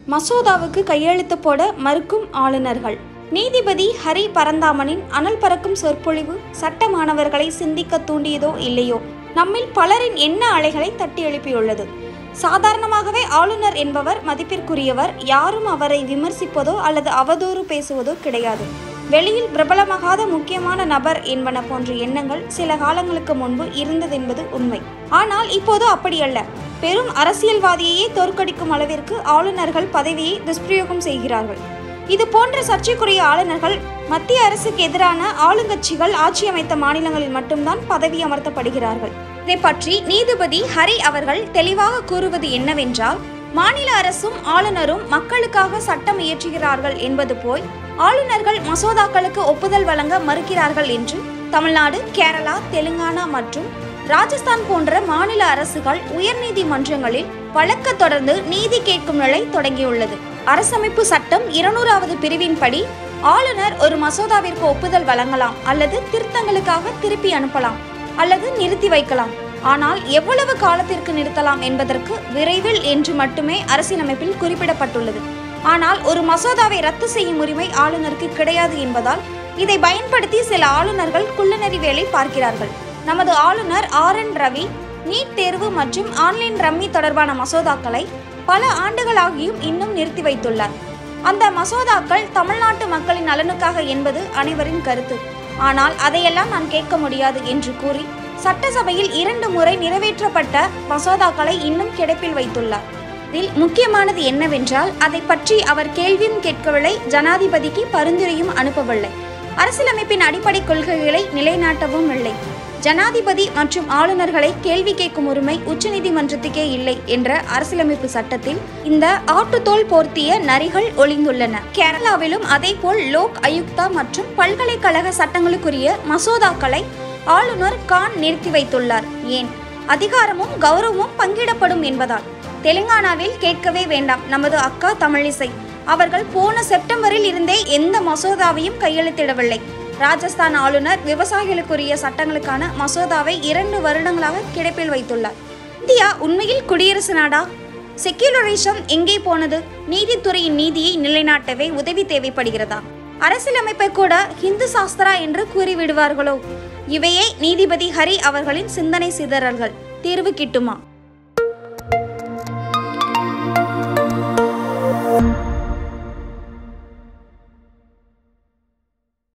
மசோதாவுக்கு கையெழுத்து போட மறுக்கும் ஆளுநர்கள் நீதிபதி ஹரி பரந்தாமனின் அனல் பறக்கும் சொற்பொழிவு சட்ட மாணவர்களை சிந்திக்க தூண்டியதோ இல்லையோ நம்மில் பலரின் எண்ண அலைகளை தட்டி எழுப்பியுள்ளது சாதாரணமாகவே ஆளுநர் என்பவர் மதிப்பிற்குரியவர் யாரும் அவரை விமர்சிப்பதோ அல்லது அவதூறு பேசுவதோ கிடையாது வெளியில் பிரபலமாகாத முக்கியமான நபர் என்பன போன்ற எண்ணங்கள் சில காலங்களுக்கு முன்பு இருந்ததென்பது உண்மை ஆனால் இப்போது அப்படியல்ல பெரும் அரசியல்வாதியையே தோற்கடிக்கும் அளவிற்கு ஆளுநர்கள் பதவியை துஷ்பிரயோகம் செய்கிறார்கள் இது போன்ற சர்ச்சைக்குரிய ஆளுநர்கள் மத்திய அரசுக்கு எதிரான ஆளுங்கட்சிகள் ஆட்சி அமைத்த மாநிலங்களில் மட்டும்தான் பதவி அமர்த்தப்படுகிறார்கள் இதை பற்றி நீதிபதி ஹரி அவர்கள் தெளிவாக கூறுவது என்னவென்றால் மாநில அரசும் ஆளுநரும் மக்களுக்காக சட்டம் இயற்றுகிறார்கள் என்பது போய் ஆளுநர்கள் மசோதாக்களுக்கு ஒப்புதல் வழங்க மறுக்கிறார்கள் என்று தமிழ்நாடு கேரளா தெலுங்கானா மற்றும் ராஜஸ்தான் போன்ற மாநில அரசுகள் உயர்நீதிமன்றங்களில் வழக்க தொடர்ந்து நீதி கேட்கும் நிலை தொடங்கியுள்ளது அரசமைப்பு சட்டம் இருநூறாவது பிரிவின்படி ஆளுநர் ஒரு மசோதாவிற்கு ஒப்புதல் வழங்கலாம் அல்லது திருத்தங்களுக்காக திருப்பி அனுப்பலாம் அல்லது நிறுத்தி வைக்கலாம் ஆனால் எவ்வளவு காலத்திற்கு நிறுத்தலாம் என்பதற்கு விரைவில் என்று மட்டுமே அரசியலமைப்பில் குறிப்பிடப்பட்டுள்ளது ஆனால் ஒரு மசோதாவை ரத்து செய்யும் உரிமை ஆளுநருக்கு கிடையாது என்பதால் இதை பயன்படுத்தி சில ஆளுநர்கள் குள்ளநெறி வேலை பார்க்கிறார்கள் நமது ஆளுநர் ஆர் என் ரவி நீட் தேர்வு மற்றும் ஆன்லைன் ரம்மி தொடர்பான மசோதாக்களை பல ஆண்டுகளாகியும் இன்னும் நிறுத்தி வைத்துள்ளார் அந்த மசோதாக்கள் தமிழ்நாட்டு மக்களின் நலனுக்காக என்பது அனைவரின் கருத்து ஆனால் அதையெல்லாம் நான் கேட்க முடியாது என்று கூறி சட்டசபையில் இரண்டு முறை நிறைவேற்றப்பட்ட மசோதாக்களை இன்னும் கிடப்பில் வைத்துள்ளார் இதில் முக்கியமானது என்னவென்றால் அதை பற்றி அவர் கேள்வியும் கேட்கவில்லை ஜனாதிபதிக்கு பரிந்துரையும் அனுப்பவில்லை அரசியலமைப்பின் அடிப்படை கொள்கைகளை நிலைநாட்டவும் இல்லை ஜனாதிபதி மற்றும் ஆளுநர்களை கேள்வி கேட்கும் உரிமை உச்சநீதிமன்றத்துக்கே இல்லை என்ற அரசியலமைப்பு சட்டத்தில் இந்த ஆட்டுத்தோல் போர்த்திய நரிகள் ஒளிந்துள்ளன கேரளாவிலும் அதேபோல் லோக் ஆயுக்தா மற்றும் பல்கலைக்கழக சட்டங்களுக்குரிய மசோதாக்களை ஆளுநர் கான் நிறுத்தி வைத்துள்ளார் ஏன் அதிகாரமும் கௌரவமும் பங்கிடப்படும் என்பதால் தெலுங்கானாவில் கேட்கவே வேண்டாம் நமது அக்கா தமிழிசை அவர்கள் போன செப்டம்பரில் இருந்தே எந்த மசோதாவையும் கையெழுத்திடவில்லை ராஜஸ்தான் ஆளுநர் விவசாயிகளுக்குரிய சட்டங்களுக்கான மசோதாவை இரண்டு வருடங்களாக கிடப்பில் வைத்துள்ளார் இந்தியா உண்மையில் குடியரசு நாடா செக்யூலரிசம் எங்கே போனது நீதித்துறையின் நீதியை நிலைநாட்டவே உதவி தேவைப்படுகிறதா அரசியலமைப்பை கூட ஹிந்து சாஸ்திரா என்று கூறிவிடுவார்களோ இவையே நீதிபதி ஹரி அவர்களின் சிந்தனை சிதறல்கள் தீர்வு கிட்டுமா